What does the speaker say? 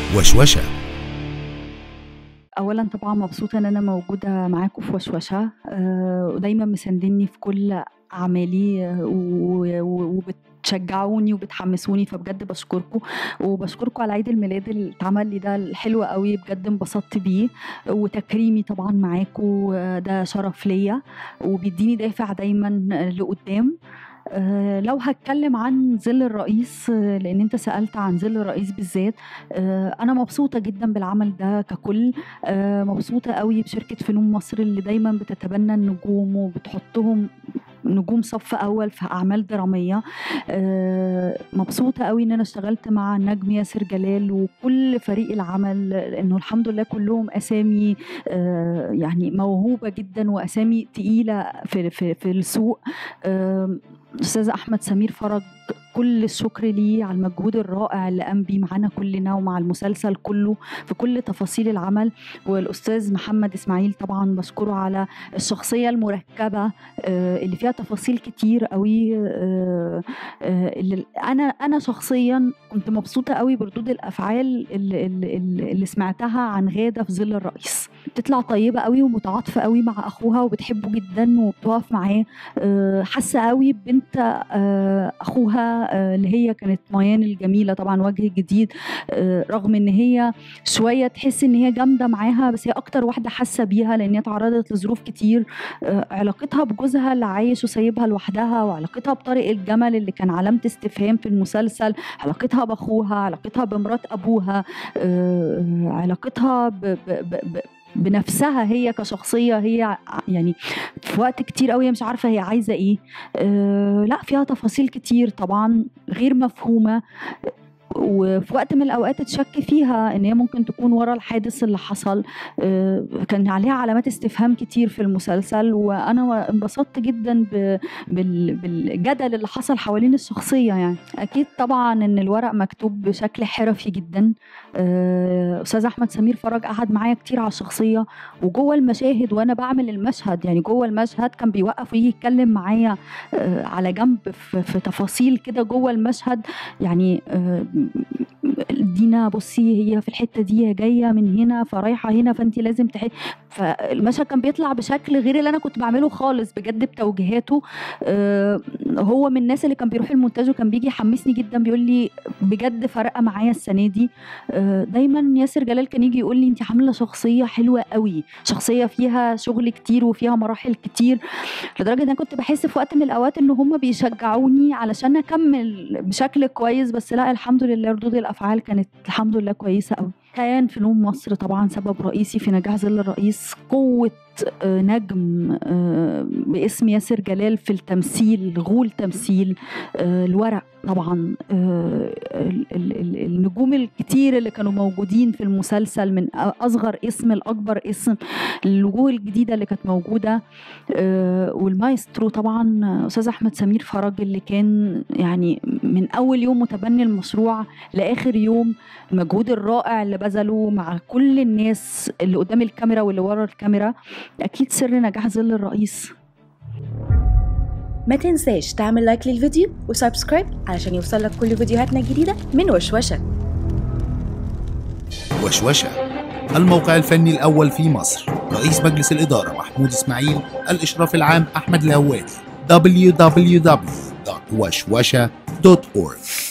وشوشة اولا طبعا مبسوطه ان انا موجوده معاكم في وشوشه آه، ودايما مساندني في كل اعمالي آه، و- و- وبتشجعوني وبتحمسوني فبجد بشكركم وبشكركم على عيد الميلاد اللي اتعمل لي ده الحلو قوي بجد انبسطت بيه وتكريمي طبعا معاكم آه، ده شرف ليا وبيديني دافع دايما آه، لقدام آه، لو هتكلم عن ظل الرئيس آه، لان انت سالت عن ظل الرئيس بالذات آه، انا مبسوطه جدا بالعمل ده ككل آه، مبسوطه قوي بشركه فنون مصر اللي دايما بتتبنى النجوم وبتحطهم نجوم صف اول في اعمال دراميه آه، مبسوطه قوي ان انا اشتغلت مع النجم ياسر جلال وكل فريق العمل لانه الحمد لله كلهم اسامي آه، يعني موهوبه جدا واسامي تقيله في في, في السوق آم، استاذ احمد سمير فرج كل الشكر ليه على المجهود الرائع اللي قام بيه معانا كلنا ومع المسلسل كله في كل تفاصيل العمل والاستاذ محمد اسماعيل طبعا بشكره على الشخصيه المركبه آه، اللي فيها تفاصيل كتير قوي آه، آه، اللي انا انا شخصيا كنت مبسوطه قوي بردود الافعال اللي, اللي, اللي سمعتها عن غاده في ظل الرئيس بتطلع طيبه قوي ومتعاطفه قوي مع اخوها وبتحبه جدا وبتقف معاه آه، حاسه قوي بنت آه، اخوها آه، اللي هي كانت ميان الجميله طبعا وجه جديد آه، رغم ان هي شويه تحس ان هي جامده معاها بس هي اكتر واحده حاسه بيها لان هي تعرضت لظروف كتير آه، علاقتها بجوزها اللي عايش وسايبها لوحدها وعلاقتها بطارق الجمل اللي كان علامه استفهام في المسلسل علاقتها باخوها علاقتها بمرات ابوها آه، علاقتها ب ب ب ب بنفسها هي كشخصيه هي ع- يعني في وقت كتير قوي هي مش عارفه هي عايزه ايه آه لا فيها تفاصيل كتير طبعا غير مفهومه وفي وقت من الاوقات تشك فيها ان هي ممكن تكون ورا الحادث اللي حصل آه، كان عليها علامات استفهام كتير في المسلسل وانا انبسطت جدا ب- بال- بالجدل اللي حصل حوالين الشخصيه يعني اكيد طبعا ان الورق مكتوب بشكل حرفي جدا آه، استاذ احمد سمير فرج قعد معايا كتير على الشخصيه وجوه المشاهد وانا بعمل المشهد يعني جوه المشهد كان بيوقف ويجي يتكلم معايا آه، على جنب في, في تفاصيل كده جوه المشهد يعني آه، دينا بصي هي في الحته دي هي جايه من هنا فرايحه هنا فانت لازم تحي فالمشهد كان بيطلع بشكل غير اللي انا كنت بعمله خالص بجد بتوجيهاته آه، هو من الناس اللي كان بيروح المونتاج وكان بيجي يحمسني جدا بيقول لي بجد فارقه معايا السنه دي آه، دايما ياسر جلال كان يجي يقول لي انت عامله شخصيه حلوه قوي شخصيه فيها شغل كتير وفيها مراحل كتير لدرجه ان انا كنت بحس في وقت من الاوقات ان هم بيشجعوني علشان اكمل بشكل كويس بس لا الحمد لله ردود الافعال كانت الحمد لله كويسه قوي كيان فنون مصر طبعا سبب رئيسي في نجاح ظل الرئيس قوه آه، نجم آه، باسم ياسر جلال في التمثيل غول تمثيل آه، الورق طبعا آه، ال- ال- ال- النجوم الكتير اللي كانوا موجودين في المسلسل من اصغر اسم لاكبر اسم الوجوه الجديده اللي كانت موجوده آه، والمايسترو طبعا آه، استاذ احمد سمير فرج اللي كان يعني من اول يوم متبني المشروع لاخر يوم المجهود الرائع اللي بذله مع كل الناس اللي قدام الكاميرا واللي ورا الكاميرا اكيد سر نجاح ظل الرئيس ما تنساش تعمل لايك للفيديو وسبسكرايب علشان يوصلك كل فيديوهاتنا الجديدة من وشوشة وشوشة الموقع الفني الأول في مصر رئيس مجلس الإدارة محمود إسماعيل الإشراف العام أحمد الهوادي www.وشوشة.org